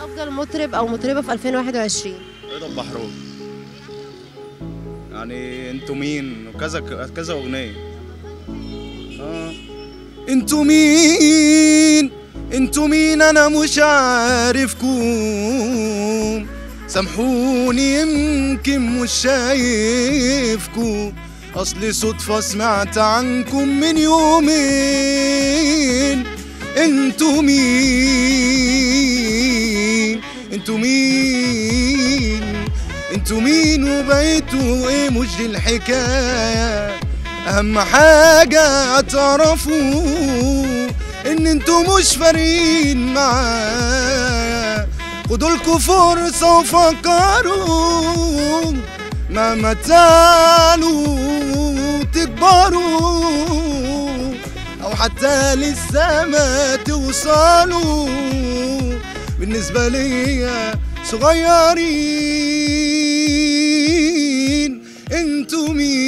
افضل مطرب او مطربه في 2021 رضا البحرون يعني انتوا مين وكذا كذا اغنيه اه انتوا مين انتوا مين انا مش عارفكم سامحوني يمكن مش شايفكم اصلي صدفة سمعت عنكم من يومين انتوا مين انتوا مين انتوا مين وبقيتوا ايه مش دي الحكاية اهم حاجة تعرفوا ان انتوا مش فارقين معايا خدولكوا فرصة وفكروا مهما تعلوا تكبروا او حتى لسه ما توصلوا بالنسبة ليا صغيرين انتوا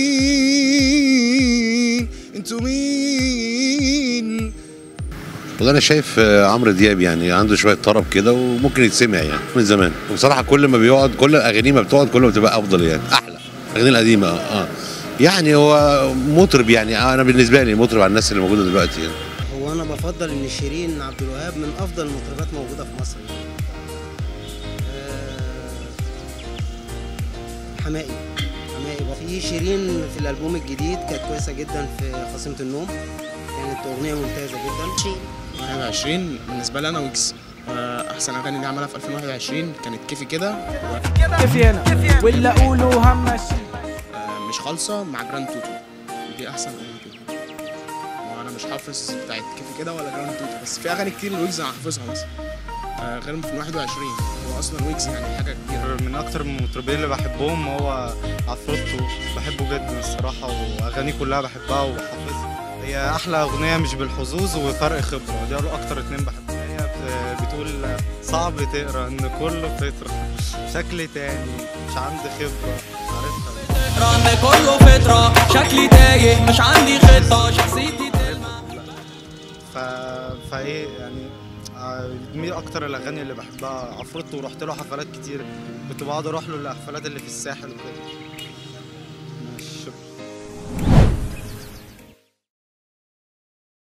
مين انتوا مين والله انا شايف آه، عمرو دياب يعني عنده شويه طرب كده وممكن يتسمع يعني من زمان وبصراحه كل ما بيقعد كل اغانيه ما بتقعد كل ما بتبقى افضل يعني احلى الاغاني القديمه اه اه يعني هو مطرب يعني آه، انا بالنسبه لي مطرب على الناس اللي موجوده دلوقتي يعني هو انا بفضل ان شيرين عبد الوهاب من افضل المطربات موجوده في مصر يعني. آه، حمائي حمائي وفي شيرين في الالبوم الجديد كانت كويسه جدا في خصيمه النوم كانت اغنيه ممتازه جدا 21 بالنسبه لي انا ويجز آه، احسن اغاني اللي عملها في 2021 كانت كيفي كده كيفي انا واللي اقوله همشي آه، مش خالصه مع جراند توتو دي احسن اغنيه كده وانا مش حافظ بتاعت كيفي كده ولا جراند توتو بس في اغاني كتير لويجز انا حافظها مثلا آه، غير في 21 هو اصلا ويجز يعني حاجه كبيره من اكتر المطربين اللي بحبهم هو عفروتو بحبه جدا الصراحه واغانيه كلها بحبها وحافظها هي احلى اغنيه مش بالحظوظ وفرق خبره دي اكتر اتنين بحبهم هي بت- بتقول صعب تقرا ان كله فطره شكل تاني مش عندي خبره عارفها رن كله فترة شكلي تايه مش عندي خطة شخصيتي ف... فايه يعني آه، دي اكتر الاغاني اللي بحبها عفروتو ورحت له حفلات كتير كنت بقعد اروح له الحفلات اللي في الساحل وكده